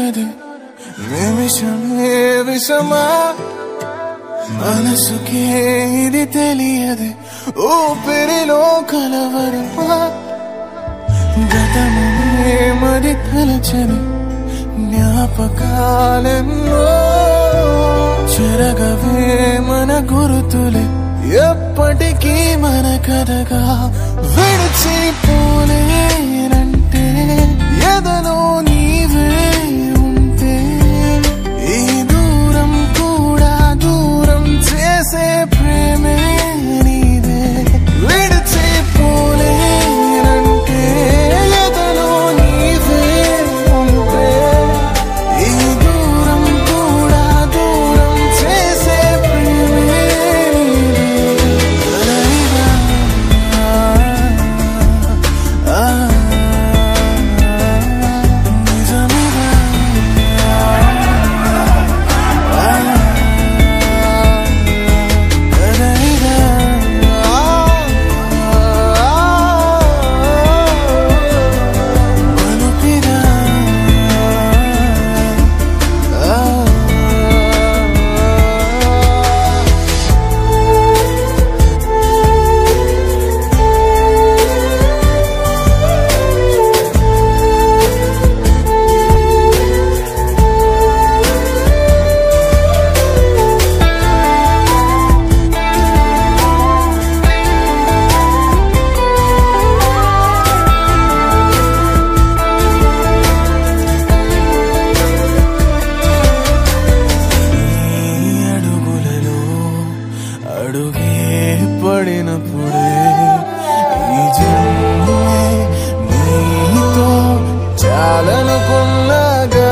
దొరకదు నిమిషమే విషమా మనసుకే ఇది తెలియదు ఊపిరిలో కలవరమా గతమే మరి తలచని జ్ఞాపకాలెన్నో చెరగవే మన గురుతులే ఎప్పటికీ మన కథగా విడిచిపోలేనంటే ఎదలో నీవే ఉంటే ఈ దూరం కూడా దూరం చేసే ప్రేమే నీదే విడిచిపోలేనంటే ఎదలో నీవే ఉంటే ఈ దూరం కూడా దూరం చేసే ప్రేమే నీదే కలయిగా ఆ, నిజమిగా కలయిగా మనుపిగా నీ అడుగులలో అడుగే పడినప్పుడే ఈ జన్మే నీతో చాలనుకున్నాగా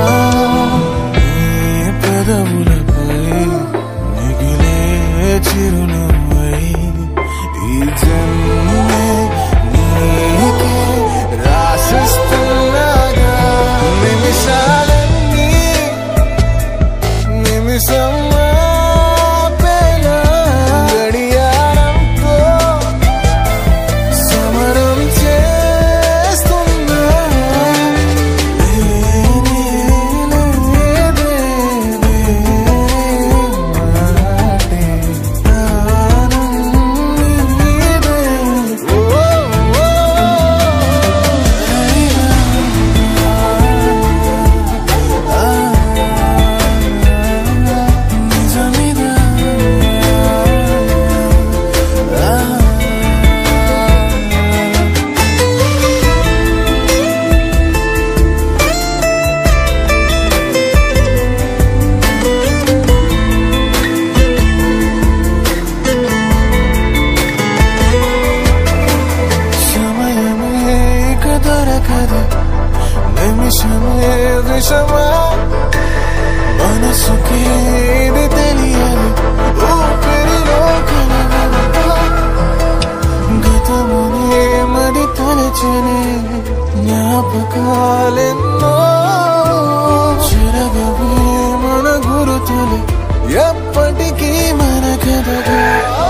నీ పెదవులపై మిగిలే చిరునవ్వై ఈ జన్మే నీకే రాసిస్తున్నాగా నిమిషాలన్నీ నిమిషం ఆపేలా గడియారంతో సమరం చేస్తున్నా లేనే లేదే మాటే ప్రాణం నీదే ఓ ఓ నిజమిగా సమయమే ఇక దొరకదు నిమిషమే విషమా మనసుకి ఇది తెలియదు ఊపిరిలో కలవరమా గతమునే మరి తలచని జ్ఞాపకాలెన్నో చిరగవే మన గురుతులు ఎప్పటికీ మన కథగా